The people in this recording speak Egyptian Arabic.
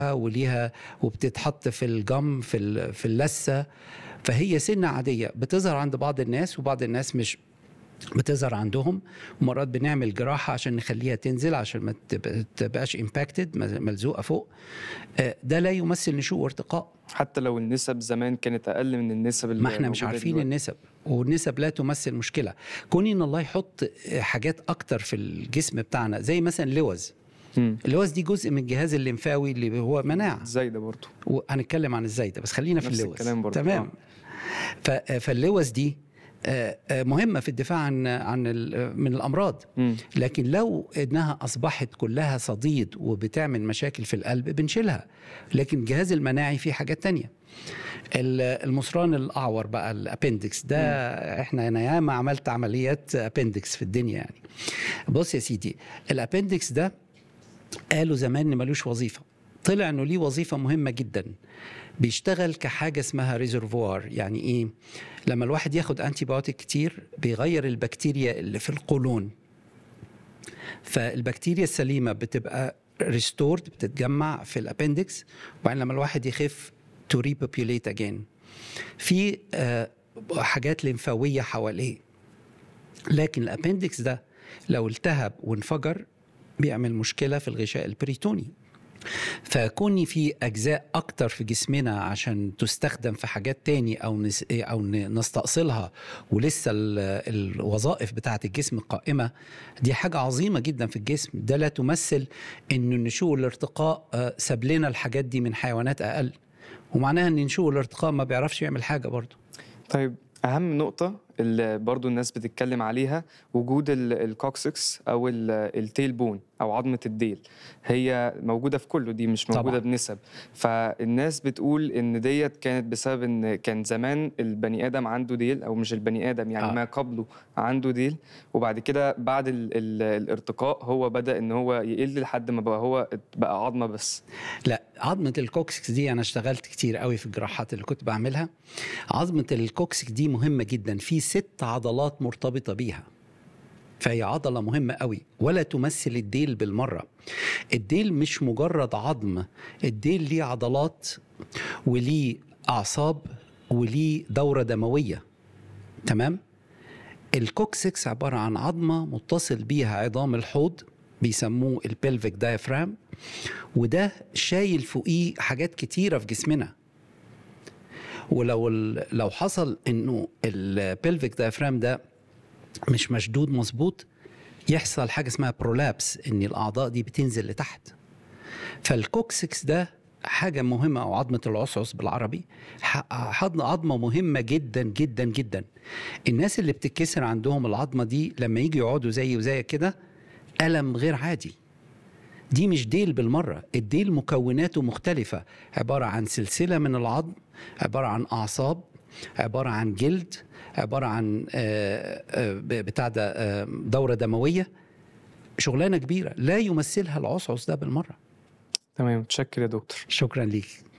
وليها وبتتحط في الجم في ال- في اللثه فهي سنه عاديه بتظهر عند بعض الناس وبعض الناس مش بتظهر عندهم ومرات بنعمل جراحه عشان نخليها تنزل عشان ما تبقى- تبقاش امباكتد ملزوقه فوق آه، ده لا يمثل نشوء وارتقاء حتى لو النسب زمان كانت اقل من النسب اللي ما احنا مش موجودة عارفين دلوقتي. النسب والنسب لا تمثل مشكله كون ان الله يحط حاجات اكتر في الجسم بتاعنا زي مثلا اللوز مم. اللوز دي جزء من الجهاز الليمفاوي اللي هو مناعه زايده برضه وهنتكلم عن الزايده بس خلينا في نفس اللوز الكلام برضه، تمام آه. ف- فاللوز دي آه، آه، مهمه في الدفاع عن عن ال- من الامراض مم. لكن لو انها اصبحت كلها صديد وبتعمل مشاكل في القلب بنشيلها لكن الجهاز المناعي فيه حاجات تانية ال- المصران الاعور بقى الابندكس ده احنا انا ياما عملت عمليات ابندكس في الدنيا يعني بص يا سيدي الابندكس ده قالوا زمان ان ملوش وظيفه طلع انه ليه وظيفه مهمه جدا بيشتغل كحاجه اسمها ريزرفوار يعني ايه لما الواحد ياخد انتي بايوتيك كتير بيغير البكتيريا اللي في القولون فالبكتيريا السليمه بتبقى ريستورد بتتجمع في الابندكس وبعدين لما الواحد يخف تو ريبوبيوليت اجين في آه، حاجات لمفاويه حواليه لكن الابندكس ده لو التهب وانفجر بيعمل مشكله في الغشاء البريتوني فكوني في اجزاء اكتر في جسمنا عشان تستخدم في حاجات تاني او نس او ن- نستأصلها ولسه ال- الوظائف بتاعه الجسم قائمه دي حاجه عظيمه جدا في الجسم ده لا تمثل ان النشوء والارتقاء آه، ساب لنا الحاجات دي من حيوانات اقل ومعناها ان النشوء والارتقاء ما بيعرفش يعمل حاجه برضه طيب اهم نقطه اللي برضو الناس بتتكلم عليها وجود ال- الكوكسكس او ال- التيل بون او عظمه الديل هي موجوده في كله دي مش موجوده طبعاً. بنسب فالناس بتقول ان ديت كانت بسبب ان كان زمان البني ادم عنده ديل او مش البني ادم يعني آه. آه. ما قبله عنده ديل وبعد كده بعد ال ال الارتقاء هو بدا ان هو يقل لحد ما بقى هو بقى عظمه بس لا عظمة الكوكسكس دي أنا اشتغلت كتير قوي في الجراحات اللي كنت بعملها عظمة الكوكسكس دي مهمة جدا في ست عضلات مرتبطة بيها فهي عضلة مهمة قوي ولا تمثل الديل بالمرة الديل مش مجرد عظم الديل ليه عضلات وليه أعصاب وليه دورة دموية تمام الكوكسكس عبارة عن عظمة متصل بيها عظام الحوض بيسموه البلفيك دايفرام وده شايل فوقيه حاجات كتيرة في جسمنا ولو ال- لو حصل انه البلفيك دايفرام ده مش مشدود مظبوط يحصل حاجة اسمها برولابس ان الاعضاء دي بتنزل لتحت فالكوكسكس ده حاجة مهمة أو عظمة العصعص بالعربي ح- حضن عظمة مهمة جدا جدا جدا الناس اللي بتتكسر عندهم العظمة دي لما يجي يقعدوا زي وزي كده ألم غير عادي دي مش ديل بالمرة الديل مكوناته مختلفة عبارة عن سلسلة من العظم عبارة عن أعصاب عبارة عن جلد عبارة عن آه، آه، بتاع ده آه، دورة دموية شغلانة كبيرة لا يمثلها العصعص ده بالمرة تمام متشكر يا دكتور شكرا ليك